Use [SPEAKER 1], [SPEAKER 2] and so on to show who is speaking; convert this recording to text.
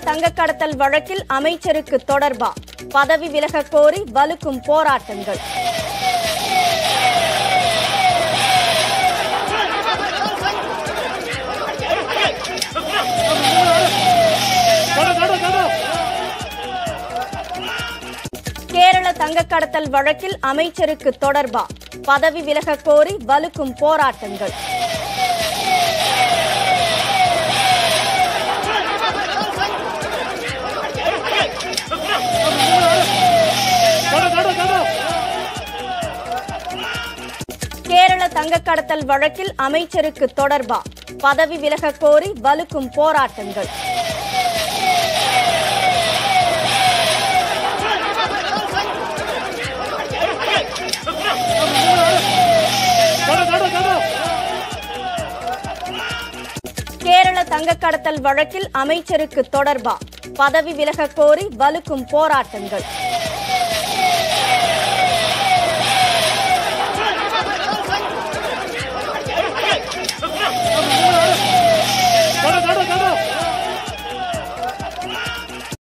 [SPEAKER 1] தங்க கடத்தல் வழக்கில் அமைச்சருக்கு தொடர்பா பதவி விலகக் கோரி வலுக்கும் போராட்டங்கள் கேரள தங்க கடத்தல் வழக்கில் அமைச்சருக்கு தொடர்பா பதவி விலகக் கோரி வலுக்கும் போராட்டங்கள் கேரள தங்க கடத்தல் வழக்கில் அமைச்சருக்கு தொடர்பா பதவி விலகக் கோரி வலுக்கும் போராட்டங்கள் கேரள தங்க கடத்தல் வழக்கில் அமைச்சருக்கு தொடர்பா பதவி விலகக் கோரி வலுக்கும் போராட்டங்கள்